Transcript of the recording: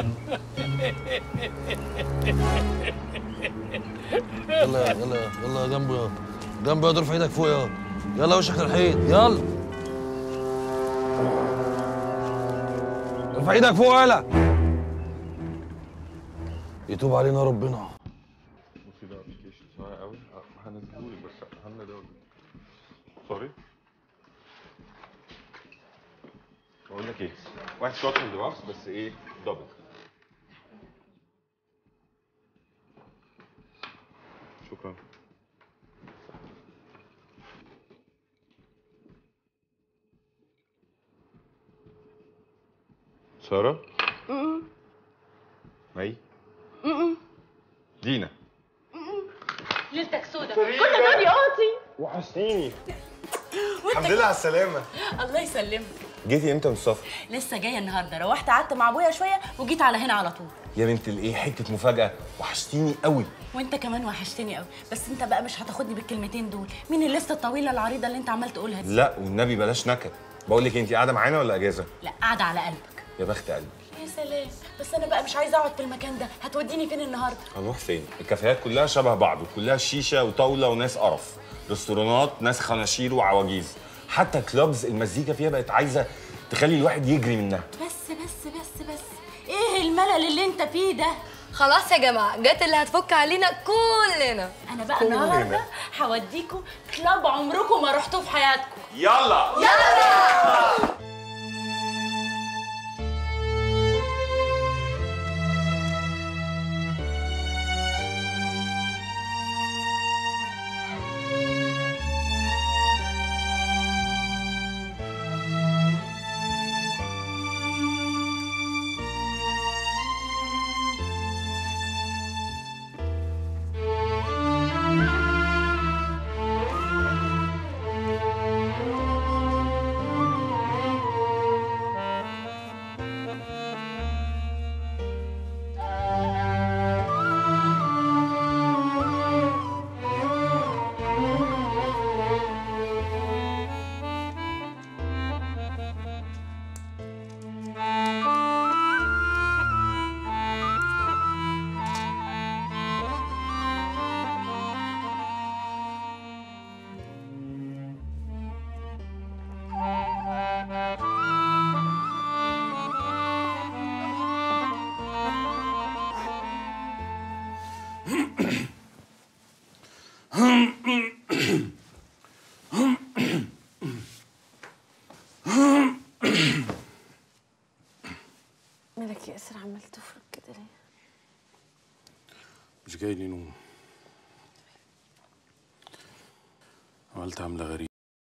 يلا يلا يلا جنبه يا جنبه يا ارفع ايدك فوق يا يلا وشك للحيط يلا ارفع ايدك فوق يلا يتوب علينا ربنا بصي ده ابلكيشن صغير قوي هنزلهولك بس هنا ده سوري بقول لك ايه واحد شوت من دراكس بس ايه دبل شكرا سارة؟ مي؟ دينا ليلتك سودة كل دول يقاطي وحشتيني وانت الحمد لله على السلامة الله يسلمك جيتي امتى من السفر؟ لسه جايه النهارده روحت قعدت مع ابويا شويه وجيت على هنا على طول يا بنت الايه حتة مفاجأة وحشتيني قوي وانت كمان وحشتني قوي بس انت بقى مش هتاخدني بالكلمتين دول مين الليسته الطويله العريضه اللي انت عمال تقولها دي لا والنبي بلاش نكد بقول لك انت قاعدة معانا ولا اجازة؟ لا قاعده على قلبك يا بخت قلبي يا سلام بس انا بقى مش عايزه اقعد في المكان ده هتوديني فين النهارده هنروح فين؟ الكافيهات كلها شبه بعض وكلها شيشة وطاولة وناس قرف ريستورانات ناس خناشير وعواجيز حتى كلوبز المزيكا فيها بقت عايزة تخلي الواحد يجري منها بس بس بس بس ايه الملل اللي انت فيه ده خلاص يا جماعة جت اللي هتفك علينا كلنا انا بقى النهارده هوديكوا كلاب عمركم ما رحتوه في حياتكم يلا مالك يا اسر عمال تفرك كده ليه؟ مش جاي لي نوم عملت عملة غريبة